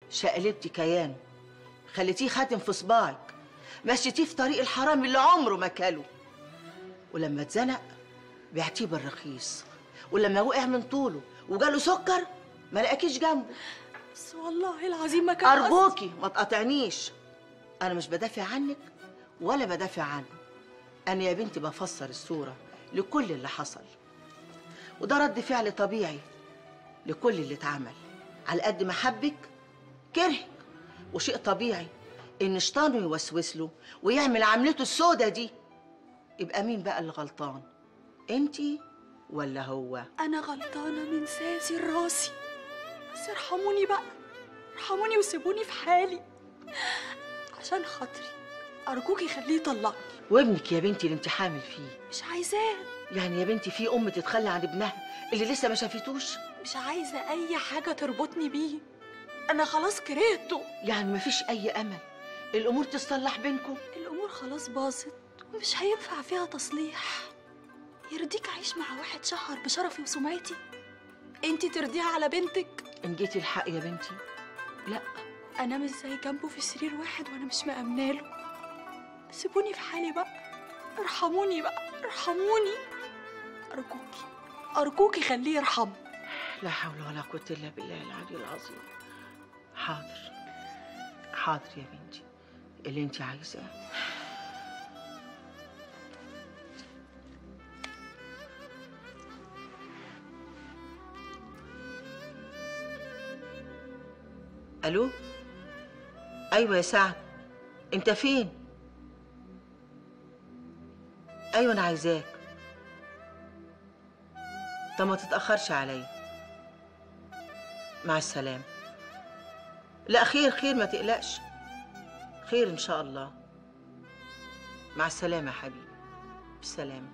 شقلبتي كيان خليتيه خاتم في صباعك مشيتيه في طريق الحرام اللي عمره ما كله ولما اتزنق بعتيه بالرخيص ولما وقع من طوله وجاله سكر ما لقاكيش جنبه بس والله العظيم ما كان قصدي. أرجوكي ما تقاطعنيش أنا مش بدافع عنك ولا بدافع عنه أنا يا بنتي بفسر الصورة لكل اللي حصل وده رد فعل طبيعي لكل اللي اتعمل على قد ما حبك كرهك وشيء طبيعي إن شيطانه يوسوس له ويعمل عملته السودة دي يبقى مين بقى اللي غلطان انتي ولا هو انا غلطانه من ساسي لراسي بس ارحموني بقى ارحموني وسيبوني في حالي عشان خاطري ارجوكي خليه يطلقني وابنك يا بنتي اللي انت حامل فيه مش عايزاه يعني يا بنتي في ام تتخلى عن ابنها اللي لسه ما شافتوش مش عايزه اي حاجه تربطني بيه انا خلاص كرهته يعني مفيش اي امل الامور تصلح بينكم الامور خلاص باظت ومش هينفع فيها تصليح يرضيك اعيش مع واحد شهر بشرفي وسمعتي انتي ترضيها على بنتك ان جيتي الحق يا بنتي لا انام ازاي جنبه في سرير واحد وانا مش مأمناله سيبوني في حالي بقى ارحموني بقى ارحموني ارجوكي ارجوكي خليه يرحم لا حول ولا قوه الا بالله العلي العظيم حاضر حاضر يا بنتي اللي انت عايزاه الو ايوه يا سعد انت فين ايوه انا عايزاك طب ما تتاخرش عليا مع السلامه لا خير خير ما تقلقش خير ان شاء الله مع السلامه يا حبيبي بالسلامه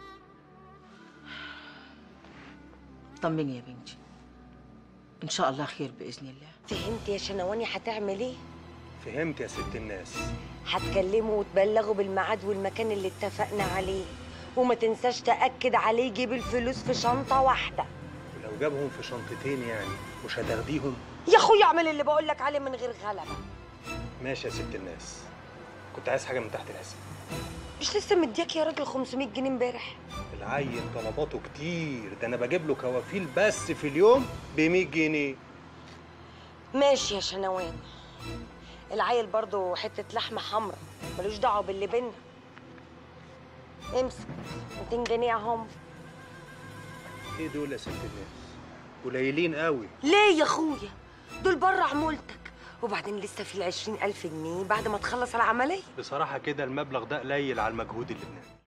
طمني يا بنتي ان شاء الله خير باذن الله فهمت يا شنواني هتعمل ايه؟ فهمت يا ست الناس هتكلمه وتبلغه بالميعاد والمكان اللي اتفقنا عليه وما تنساش تأكد عليه يجيب الفلوس في شنطة واحدة ولو جابهم في شنطتين يعني مش هتاخديهم يا اخويا اعمل اللي بقولك عليه من غير غلبة ماشي يا ست الناس كنت عايز حاجه من تحت الحساب مش لسه مدياك يا راجل 500 جنيه امبارح العيل طلباته كتير ده انا بجيب له كوافيل بس في اليوم ب 100 جنيه ماشي يا شنوان العيل برضه حتة لحمة حمرا ملوش دعوة باللي بينا امسك 200 جنيه اهم ايه دول يا ست الناس قليلين قوي ليه يا اخويا دول بره عمولتك وبعدين لسه في العشرين ألف جنيه بعد ما تخلص العملية بصراحه كده المبلغ ده قليل على المجهود اللي بنعمله